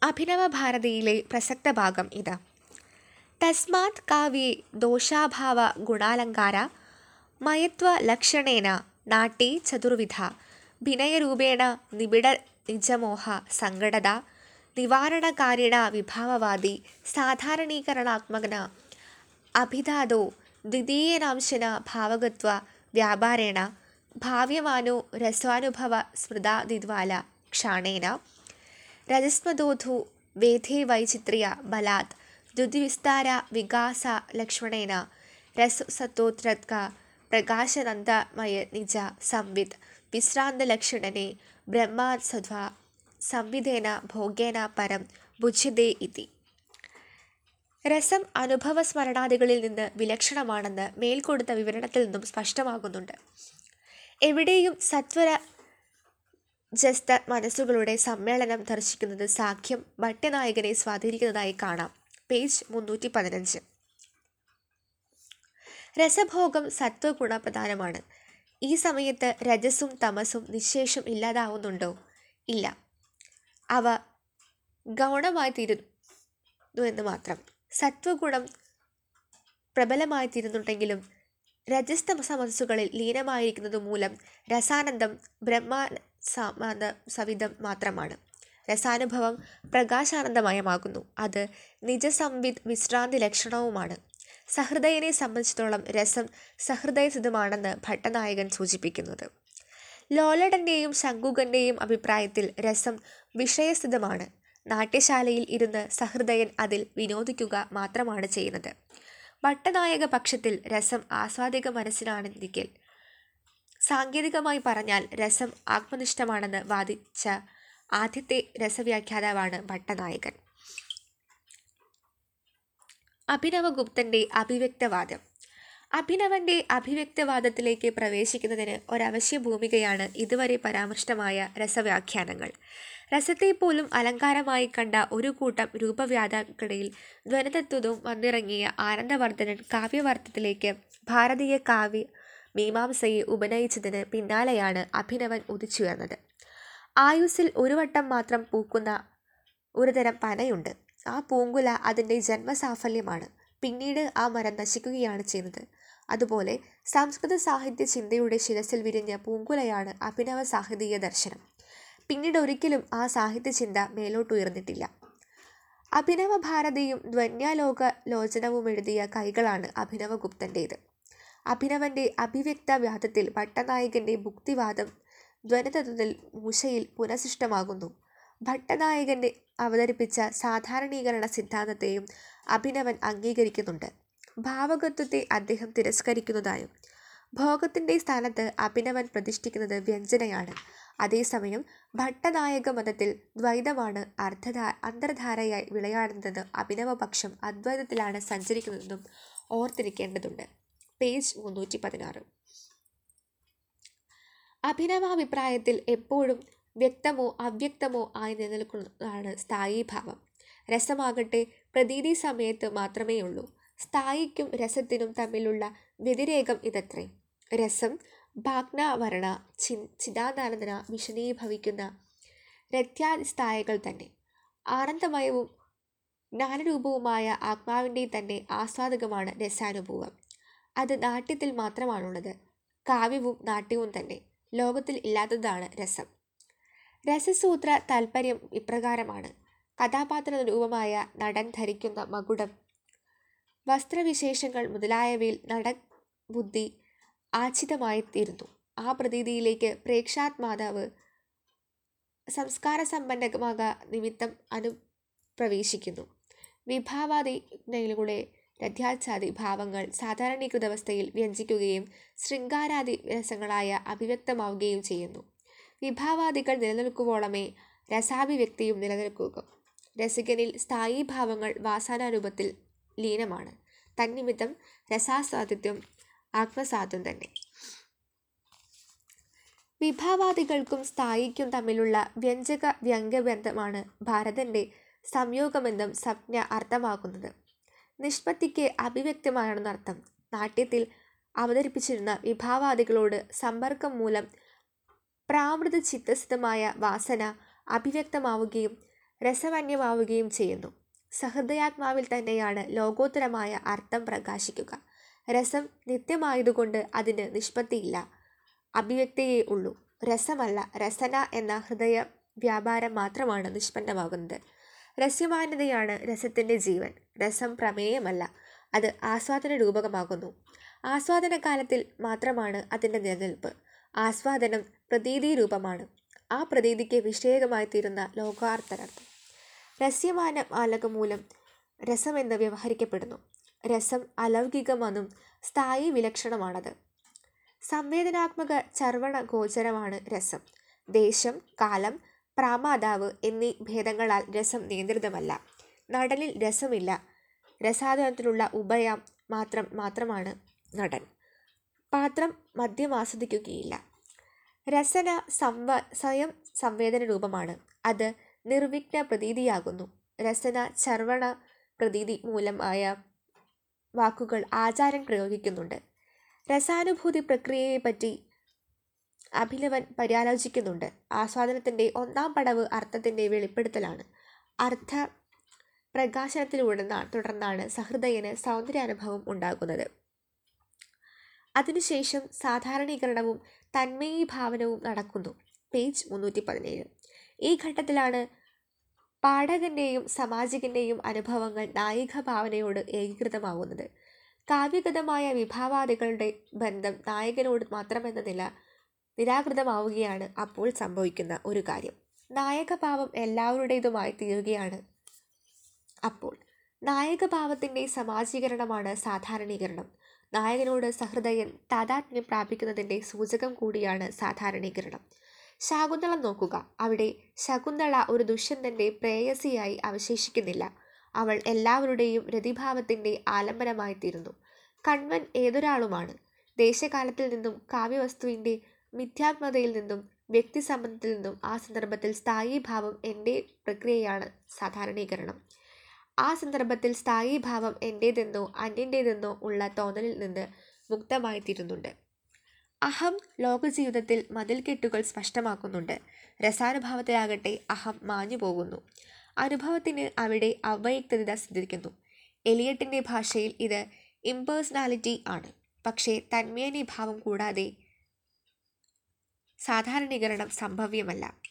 അഭിനവ ഭാരതിയിലെ പ്രസക്ത ഭാഗം ഇത് തസ്മാത് കാവ്യേ ദോഷാഭാവ ഗുണാലങ്കാര മയത്വ ലക്ഷണേന നാട്യേ ചതുർവിധ ഭിനയരൂപേണ നിബിഡ നിജമോഹ സങ്കടത നിവാരണകാരിണ വിഭാവവാദി സാധാരണീകരണാത്മകന അഭിധാതോ ദ്വിതീയനാംശന ഭാവകത്വ വ്യാപാരേണ ഭാവ്യമാനോ രസ്വാനുഭവ സ്മൃതാദിദ്വാല ക്ഷാണേന രജസ്മദോധു വേധേ വൈചിത്ര്യ ബലാത് ദ്യുതിവിസ്താര വികാസ ലക്ഷ്മണേന രസസത്തോത്രത്ക പ്രകാശനന്ദമയ നിജ സംവിത് വിശ്രാന്തലക്ഷണനെ ബ്രഹ്മാത്സധ്വ സംവിധേന ഭോഗേന പരം ഭുജ്യതേ ഇതി രസം അനുഭവസ്മരണാദികളിൽ നിന്ന് വിലക്ഷണമാണെന്ന് മേൽക്കൊടുത്ത വിവരണത്തിൽ നിന്നും സ്പഷ്ടമാകുന്നുണ്ട് എവിടെയും സത്വര ജസ്ത മനസ്സുകളുടെ സമ്മേളനം ദർശിക്കുന്നത് സാഖ്യം ഭട്ട്യനായകനെ സ്വാധീനിക്കുന്നതായി കാണാം പേജ് മുന്നൂറ്റി പതിനഞ്ച് രസഭോഗം സത്വഗുണപ്രധാനമാണ് ഈ സമയത്ത് രജസും തമസും നിശേഷം ഇല്ലാതാവുന്നുണ്ടോ ഇല്ല അവ ഗൗണമായി തീരുന്നു എന്ന് മാത്രം സത്വഗുണം പ്രബലമായി തീരുന്നുണ്ടെങ്കിലും രജസ്തമസ മനസ്സുകളിൽ ലീനമായിരിക്കുന്നത് മൂലം രസാനന്ദം ബ്രഹ്മ സമാന സവിധം മാത്രമാണ് രസാനുഭവം പ്രകാശാനന്ദമയമാകുന്നു അത് നിജസംവിത് വിശ്രാന്തി ലക്ഷണവുമാണ് സഹൃദയനെ സംബന്ധിച്ചിടത്തോളം രസം സഹൃദയസിദ്ധമാണെന്ന് ഭട്ടനായകൻ സൂചിപ്പിക്കുന്നത് ലോലടൻ്റെയും ശങ്കുകൻ്റെയും അഭിപ്രായത്തിൽ രസം വിഷയസ്ഥിതമാണ് നാട്യശാലയിൽ ഇരുന്ന് സഹൃദയൻ അതിൽ വിനോദിക്കുക മാത്രമാണ് ചെയ്യുന്നത് ഭട്ടനായക പക്ഷത്തിൽ രസം ആസ്വാദിക മനസ്സിനാണെന്നിരിക്കൽ സാങ്കേതികമായി പറഞ്ഞാൽ രസം ആത്മനിഷ്ഠമാണെന്ന് വാദിച്ച ആദ്യത്തെ രസവ്യാഖ്യാതാവാണ് ഭട്ടനായകൻ അഭിനവഗുപ്തന്റെ അഭിവ്യക്തവാദം അഭിനവന്റെ അഭിവ്യക്തവാദത്തിലേക്ക് പ്രവേശിക്കുന്നതിന് ഒരവശ്യ ഭൂമികയാണ് ഇതുവരെ പരാമൃഷ്ടമായ രസവ്യാഖ്യാനങ്ങൾ രസത്തെ പോലും അലങ്കാരമായി കണ്ട ഒരു കൂട്ടം രൂപവ്യാധാക്കളിൽ ധ്വനതത്വവും വന്നിറങ്ങിയ ആനന്ദവർദ്ധനൻ കാവ്യവർത്തത്തിലേക്ക് ഭാരതീയ കാവ്യ മീമാംസയെ ഉപനയിച്ചതിന് പിന്നാലെയാണ് അഭിനവൻ ഉദിച്ചുയർന്നത് ആയുസ്സിൽ ഒരു വട്ടം മാത്രം പൂക്കുന്ന ഒരുതരം പനയുണ്ട് ആ പൂങ്കുല അതിൻ്റെ ജന്മസാഫല്യമാണ് പിന്നീട് ആ മരം നശിക്കുകയാണ് ചെയ്യുന്നത് അതുപോലെ സംസ്കൃത സാഹിത്യ ചിന്തയുടെ ശിരസിൽ വിരിഞ്ഞ പൂങ്കുലയാണ് അഭിനവ സാഹിതീയ ദർശനം പിന്നീട് ഒരിക്കലും ആ സാഹിത്യ ചിന്ത മേലോട്ടുയർന്നിട്ടില്ല അഭിനവ ഭാരതിയും ധ്വന്യാലോക ലോചനവും എഴുതിയ കൈകളാണ് അഭിനവഗുപ്തൻ്റേത് അഭിനവന്റെ അഭിവ്യക്ത വ്യാധത്തിൽ ഭട്ടനായകന്റെ ഭുക്തിവാദം ധ്വനതത്വത്തിൽ മൂശയിൽ പുനഃസൃഷ്ടമാകുന്നു ഭട്ടനായകന്റെ അവതരിപ്പിച്ച സാധാരണീകരണ സിദ്ധാന്തത്തെയും അഭിനവൻ അംഗീകരിക്കുന്നുണ്ട് ഭാവകത്വത്തെ അദ്ദേഹം തിരസ്കരിക്കുന്നതായും ഭോഗത്തിൻ്റെ സ്ഥാനത്ത് അഭിനവൻ പ്രതിഷ്ഠിക്കുന്നത് വ്യഞ്ജനയാണ് അതേസമയം ഭട്ടനായക മതത്തിൽ ദ്വൈതമാണ് അർദ്ധധാ അന്തർധാരയായി വിളയാടുന്നതെന്ന് അഭിനവപക്ഷം അദ്വൈതത്തിലാണ് സഞ്ചരിക്കുന്നതെന്നും ഓർത്തിരിക്കേണ്ടതുണ്ട് പേജ് മുന്നൂറ്റി പതിനാറ് അഭിനവാഭിപ്രായത്തിൽ എപ്പോഴും വ്യക്തമോ അവ്യക്തമോ ആയി നിലനിൽക്കുന്നതാണ് സ്ഥായീഭാവം രസമാകട്ടെ പ്രതീതി സമയത്ത് മാത്രമേ ഉള്ളൂ സ്ഥായിക്കും രസത്തിനും തമ്മിലുള്ള വ്യതിരേകം ഇതത്രേ രസം ഭാഗ്നാവരണ ചി ചിദാനന്ദന വിഷണീഭവിക്കുന്ന രത്യാസ്ഥായകൾ തന്നെ ആനന്ദമയവും ജ്ഞാനരൂപവുമായ ആത്മാവിൻ്റെ തന്നെ ആസ്വാദകമാണ് രസാനുഭവം അത് നാട്യത്തിൽ മാത്രമാണുള്ളത് കാവ്യവും നാട്യവും തന്നെ ലോകത്തിൽ ഇല്ലാത്തതാണ് രസം രസസൂത്ര താൽപ്പര്യം ഇപ്രകാരമാണ് കഥാപാത്ര രൂപമായ നടൻ ധരിക്കുന്ന മകുടം വസ്ത്രവിശേഷങ്ങൾ മുതലായവയിൽ നടൻ ബുദ്ധി ആച്ഛിതമായിത്തീരുന്നു ആ പ്രതീതിയിലേക്ക് പ്രേക്ഷാത്മാതാവ് സംസ്കാരസമ്പന്നമാക നിമിത്തം അനുപ്രവേശിക്കുന്നു വിഭാവാദികളിലൂടെ രഥ്യാച്ഛാദി ഭാവങ്ങൾ സാധാരണീകൃത അവസ്ഥയിൽ വ്യഞ്ജിക്കുകയും ശൃംഗാരാദി രസങ്ങളായ അഭിവ്യക്തമാവുകയും ചെയ്യുന്നു വിഭാവാദികൾ നിലനിൽക്കുവോളമേ രസാഭിവ്യക്തിയും നിലനിൽക്കുക രസികനിൽ സ്ഥായീ ഭാവങ്ങൾ വാസനാരൂപത്തിൽ ലീനമാണ് തന്നിമിത്തം രസാസ്വാദിത്വം ആത്മസാധ്യം തന്നെ വിഭാവാദികൾക്കും സ്ഥായിക്കും തമ്മിലുള്ള വ്യഞ്ജക വ്യംഗ്യബന്ധമാണ് ഭാരതന്റെ സംയോഗമെന്നും സംജ്ഞ അർത്ഥമാക്കുന്നത് നിഷ്പത്തിക്ക് അഭിവ്യക്തമാണെന്നർത്ഥം നാട്യത്തിൽ അവതരിപ്പിച്ചിരുന്ന വിഭാവാദികളോട് സമ്പർക്കം മൂലം പ്രാമൃത ചിത്തസ്ഥിതമായ വാസന അഭിവ്യക്തമാവുകയും രസമന്യമാവുകയും ചെയ്യുന്നു സഹൃദയാത്മാവിൽ തന്നെയാണ് ലോകോത്തരമായ അർത്ഥം പ്രകാശിക്കുക രസം നിത്യമായതുകൊണ്ട് അതിന് നിഷ്പത്തിയില്ല അഭിവ്യക്തിയേ ഉള്ളൂ രസമല്ല രസന എന്ന ഹൃദയ വ്യാപാരം മാത്രമാണ് നിഷ്പന്നമാകുന്നത് രസ്യമാന്യതയാണ് രസത്തിൻ്റെ ജീവൻ രസം പ്രമേയമല്ല അത് ആസ്വാദന രൂപകമാകുന്നു ആസ്വാദന കാലത്തിൽ മാത്രമാണ് അതിൻ്റെ നിലനിൽപ്പ് ആസ്വാദനം പ്രതീതി രൂപമാണ് ആ പ്രതീതിക്ക് വിഷയകമായി തീരുന്ന ലോകാർത്ഥനർത്ഥം രസ്യമാന ആലകം മൂലം രസമെന്ന് വ്യവഹരിക്കപ്പെടുന്നു രസം അലൗകികമെന്നും സ്ഥായി വിലക്ഷണമാണത് സംവേദനാത്മക ചർവണ ഗോചരമാണ് രസം ദേശം കാലം പ്രാമാതാവ് എന്നീ ഭേദങ്ങളാൽ രസം നിയന്ത്രിതമല്ല നടനിൽ രസമില്ല രസാദനത്തിലുള്ള ഉഭയം മാത്രം മാത്രമാണ് നടൻ പാത്രം മദ്യം ആസ്വദിക്കുകയില്ല രസന സംവ സ്വയം സംവേദന രൂപമാണ് അത് നിർവിഘ്ന പ്രതീതിയാകുന്നു രസന ചർവണ പ്രതീതി മൂലമായ വാക്കുകൾ ആചാരൻ പ്രയോഗിക്കുന്നുണ്ട് രസാനുഭൂതി പ്രക്രിയയെപ്പറ്റി അഭിനവൻ പര്യാലോചിക്കുന്നുണ്ട് ആസ്വാദനത്തിൻ്റെ ഒന്നാം പടവ് അർത്ഥത്തിൻ്റെ വെളിപ്പെടുത്തലാണ് അർത്ഥ പ്രകാശനത്തിലൂടെ തുടർന്നാണ് സഹൃദയന് സൗന്ദര്യാനുഭവം ഉണ്ടാകുന്നത് അതിനുശേഷം സാധാരണീകരണവും തന്മയീഭാവനവും നടക്കുന്നു പേജ് മുന്നൂറ്റി പതിനേഴ് ഈ ഘട്ടത്തിലാണ് പാഠകന്റെയും സമാജികന്റെയും അനുഭവങ്ങൾ നായിക ഭാവനയോട് ഏകീകൃതമാവുന്നത് കാവ്യഗതമായ വിഭാവാദികളുടെ ബന്ധം നായകനോട് മാത്രമെന്ന നില നിരാകൃതമാവുകയാണ് അപ്പോൾ സംഭവിക്കുന്ന ഒരു കാര്യം നായകഭാവം എല്ലാവരുടേതുമായി തീരുകയാണ് അപ്പോൾ നായകഭാവത്തിൻ്റെ സമാജീകരണമാണ് സാധാരണീകരണം നായകനോട് സഹൃദയൻ താതാത്മ്യം പ്രാപിക്കുന്നതിൻ്റെ സൂചകം കൂടിയാണ് സാധാരണീകരണം ശാകുന്തളം നോക്കുക അവിടെ ശകുന്തള ഒരു ദുഷ്യന്തൻ്റെ പ്രേയസിയായി അവശേഷിക്കുന്നില്ല അവൾ എല്ലാവരുടെയും രതിഭാവത്തിൻ്റെ ആലംബനമായി തീരുന്നു കൺവൻ ഏതൊരാളുമാണ് ദേശകാലത്തിൽ നിന്നും കാവ്യവസ്തുവിൻ്റെ മിഥ്യാത്മതയിൽ നിന്നും വ്യക്തിസംബന്ധത്തിൽ നിന്നും ആ സന്ദർഭത്തിൽ സ്ഥായി ഭാവം എൻ്റെ പ്രക്രിയയാണ് സാധാരണീകരണം ആ സന്ദർഭത്തിൽ സ്ഥായി ഭാവം എൻ്റേതെന്നോ അന്യൻ്റേതെന്നോ ഉള്ള തോന്നലിൽ നിന്ന് മുക്തമായി തീരുന്നുണ്ട് അഹം ലോകജീവിതത്തിൽ മതിൽക്കെട്ടുകൾ സ്പഷ്ടമാക്കുന്നുണ്ട് രസാനുഭവത്തിലാകട്ടെ അഹം മാഞ്ഞു പോകുന്നു അനുഭവത്തിന് അവിടെ അവ്യക്തത സിദ്ധിക്കുന്നു എലിയട്ടിൻ്റെ ഭാഷയിൽ ഇത് ഇമ്പേഴ്സണാലിറ്റി ആണ് പക്ഷേ തന്മയനീഭാവം കൂടാതെ സാധാരണീകരണം സംഭവ്യമല്ല